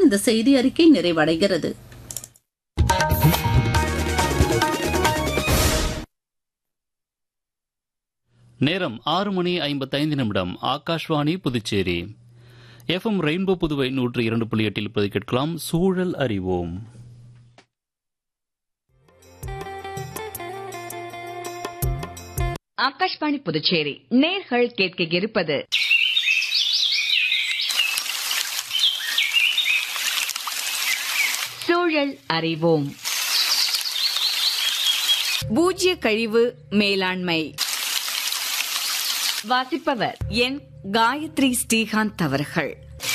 இந்த செய்தி அறிக்கை நிறைவடைகிறது நேரம் ஆறு மணி ஐம்பத்தைந்து நிமிடம் ஆகாஷ்வாணி புதுச்சேரி எஃப்எம் ரெயின்போ புதுவை நூற்று இரண்டு புள்ளி எட்டில் இப்போது கேட்கலாம் சூழல் அறிவோம் ஆகாஷ்வாணி புதுச்சேரி நேர்கள் கேட்க இருப்பது சூழல் அறிவோம் பூஜ்ய கழிவு மேலாண்மை வாசிப்பவர் என் காயத்ரி ஸ்ரீகாந்த் அவர்கள்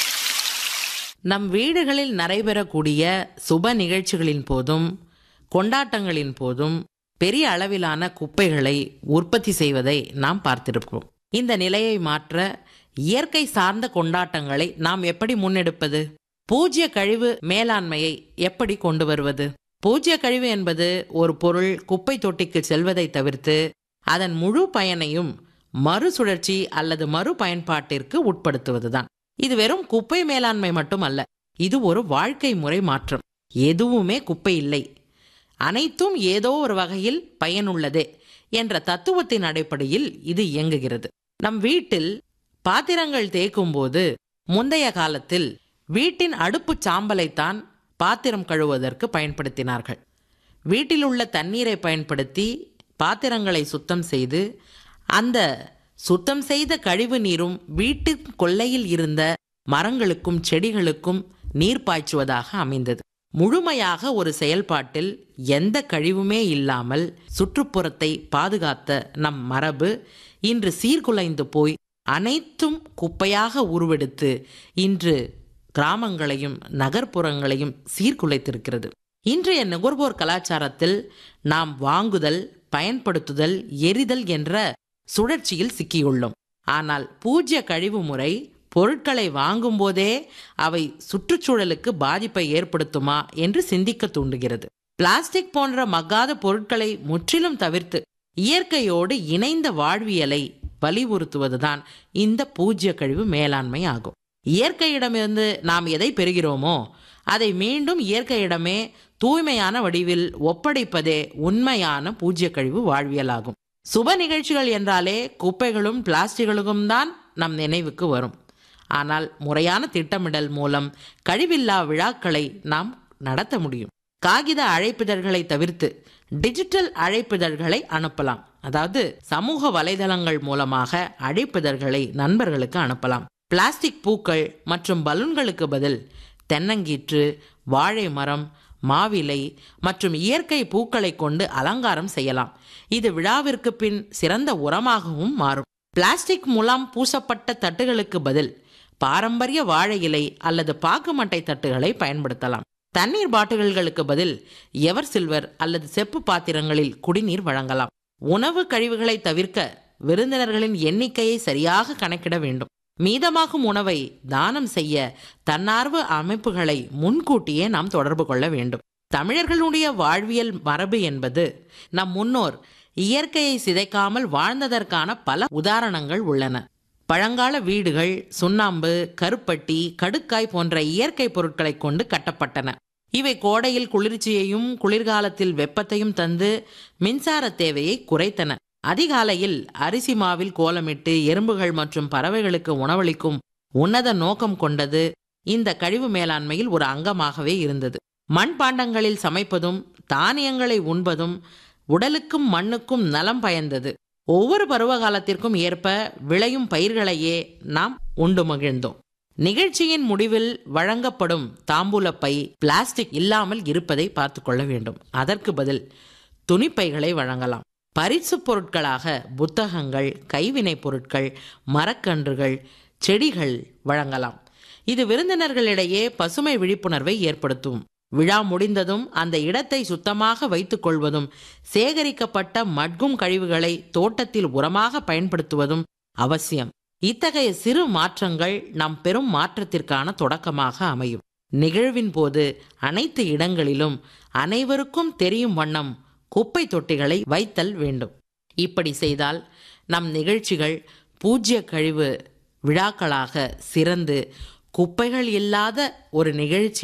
நம் வீடுகளில் நடைபெறக்கூடிய சுப நிகழ்ச்சிகளின் போதும் கொண்டாட்டங்களின் போதும் பெரிய அளவிலான குப்பைகளை உற்பத்தி செய்வதை நாம் பார்த்திருப்போம் இந்த நிலையை மாற்ற இயற்கை சார்ந்த கொண்டாட்டங்களை நாம் எப்படி முன்னெடுப்பது பூஜ்ய கழிவு மேலாண்மையை எப்படி கொண்டு வருவது பூஜ்ய கழிவு என்பது ஒரு பொருள் குப்பை தொட்டிக்கு செல்வதை தவிர்த்து அதன் முழு பயனையும் மறுசுழற்சி அல்லது மறு பயன்பாட்டிற்கு உட்படுத்துவதுதான் இது வெறும் குப்பை மேலாண்மை மட்டுமல்ல இது ஒரு வாழ்க்கை முறை மாற்றம் எதுவுமே குப்பை இல்லை அனைத்தும் ஏதோ ஒரு வகையில் பயனுள்ளதே என்ற தத்துவத்தின் அடிப்படையில் இது இயங்குகிறது நம் வீட்டில் பாத்திரங்கள் தேய்க்கும் போது முந்தைய காலத்தில் வீட்டின் அடுப்புச் சாம்பலைத்தான் பாத்திரம் கழுவுவதற்கு பயன்படுத்தினார்கள் வீட்டில் உள்ள தண்ணீரை பயன்படுத்தி பாத்திரங்களை சுத்தம் செய்து அந்த சுத்தம் செய்த கழிவு நீரும் வீட்டின் கொல்லையில் இருந்த மரங்களுக்கும் செடிகளுக்கும் நீர் பாய்ச்சுவதாக அமைந்தது முழுமையாக ஒரு செயல்பாட்டில் எந்த கழிவுமே இல்லாமல் சுற்றுப்புறத்தை பாதுகாத்த நம் மரபு இன்று சீர்குலைந்து போய் அனைத்தும் குப்பையாக உருவெடுத்து இன்று கிராமங்களையும் நகர்ப்புறங்களையும் சீர்குலைத்திருக்கிறது இன்றைய நுகர்வோர் கலாச்சாரத்தில் நாம் வாங்குதல் பயன்படுத்துதல் எரிதல் என்ற சுழற்சியில் சிக்கியுள்ளோம் ஆனால் பூஜ்ய கழிவு முறை பொருட்களை வாங்கும் போதே அவை சுற்றுச்சூழலுக்கு பாதிப்பை ஏற்படுத்துமா என்று சிந்திக்க தூண்டுகிறது பிளாஸ்டிக் போன்ற மக்காத பொருட்களை முற்றிலும் தவிர்த்து இயற்கையோடு இணைந்த வாழ்வியலை வலியுறுத்துவதுதான் இந்த பூஜ்ய கழிவு மேலாண்மை ஆகும் இயற்கையிடமிருந்து நாம் எதை பெறுகிறோமோ அதை மீண்டும் இயற்கையிடமே தூய்மையான வடிவில் ஒப்படைப்பதே உண்மையான பூஜ்ய கழிவு வாழ்வியலாகும் சுப நிகழ்ச்சிகள் என்றாலே குப்பைகளும் பிளாஸ்டிகளுக்கும் தான் நம் நினைவுக்கு வரும் ஆனால் முறையான திட்டமிடல் மூலம் கழிவில்லா விழாக்களை நாம் நடத்த முடியும் காகித அழைப்பிதழ்களை தவிர்த்து டிஜிட்டல் அழைப்பிதழ்களை அனுப்பலாம் அதாவது சமூக வலைதளங்கள் மூலமாக அழைப்பிதழ்களை நண்பர்களுக்கு அனுப்பலாம் பிளாஸ்டிக் பூக்கள் மற்றும் பலூன்களுக்கு பதில் தென்னங்கீற்று வாழை மரம் மாவிலை மற்றும் இயற்கை பூக்களை கொண்டு அலங்காரம் செய்யலாம் இது விழாவிற்கு பின் சிறந்த உரமாகவும் மாறும் பிளாஸ்டிக் மூலம் பூசப்பட்ட தட்டுகளுக்கு பதில் பாரம்பரிய வாழை இலை அல்லது பாக்குமட்டை தட்டுகளை பயன்படுத்தலாம் தண்ணீர் பாட்டில்களுக்கு பதில் எவர் சில்வர் அல்லது செப்பு பாத்திரங்களில் குடிநீர் வழங்கலாம் உணவு கழிவுகளை தவிர்க்க விருந்தினர்களின் எண்ணிக்கையை சரியாக கணக்கிட வேண்டும் மீதமாகும் உணவை தானம் செய்ய தன்னார்வ அமைப்புகளை முன்கூட்டியே நாம் தொடர்பு கொள்ள வேண்டும் தமிழர்களுடைய வாழ்வியல் மரபு என்பது நம் முன்னோர் இயற்கையை சிதைக்காமல் வாழ்ந்ததற்கான பல உதாரணங்கள் உள்ளன பழங்கால வீடுகள் சுண்ணாம்பு கருப்பட்டி கடுக்காய் போன்ற இயற்கை பொருட்களை கொண்டு கட்டப்பட்டன இவை கோடையில் குளிர்ச்சியையும் குளிர்காலத்தில் வெப்பத்தையும் தந்து மின்சார தேவையை குறைத்தன அதிகாலையில் அரிசி மாவில் கோலமிட்டு எறும்புகள் மற்றும் பறவைகளுக்கு உணவளிக்கும் உன்னத நோக்கம் கொண்டது இந்த கழிவு மேலாண்மையில் ஒரு அங்கமாகவே இருந்தது மண்பாண்டங்களில் சமைப்பதும் தானியங்களை உண்பதும் உடலுக்கும் மண்ணுக்கும் நலம் பயந்தது ஒவ்வொரு பருவகாலத்திற்கும் ஏற்ப விளையும் பயிர்களையே நாம் உண்டு மகிழ்ந்தோம் நிகழ்ச்சியின் முடிவில் வழங்கப்படும் தாம்பூலப்பை பிளாஸ்டிக் இல்லாமல் இருப்பதை பார்த்து கொள்ள வேண்டும் அதற்கு பதில் துணிப்பைகளை வழங்கலாம் பரிசு பொருட்களாக புத்தகங்கள் கைவினைப் பொருட்கள் மரக்கன்றுகள் செடிகள் வழங்கலாம் இது விருந்தினர்களிடையே பசுமை விழிப்புணர்வை ஏற்படுத்தும் விழா முடிந்ததும் அந்த இடத்தை சுத்தமாக வைத்துக் கொள்வதும் சேகரிக்கப்பட்ட மட்கும் கழிவுகளை தோட்டத்தில் உரமாக பயன்படுத்துவதும் அவசியம் இத்தகைய சிறு மாற்றங்கள் நம் பெரும் மாற்றத்திற்கான தொடக்கமாக அமையும் நிகழ்வின் போது அனைத்து இடங்களிலும் அனைவருக்கும் தெரியும் வண்ணம் குப்பை தொட்டிகளை வைத்தல் வேண்டும் இப்படி செய்தால் நம் நிகழ்ச்சிகள் பூஜ்ய கழிவு விழாக்களாக சிறந்து குப்பைகள் இல்லாத ஒரு நிகழ்ச்சி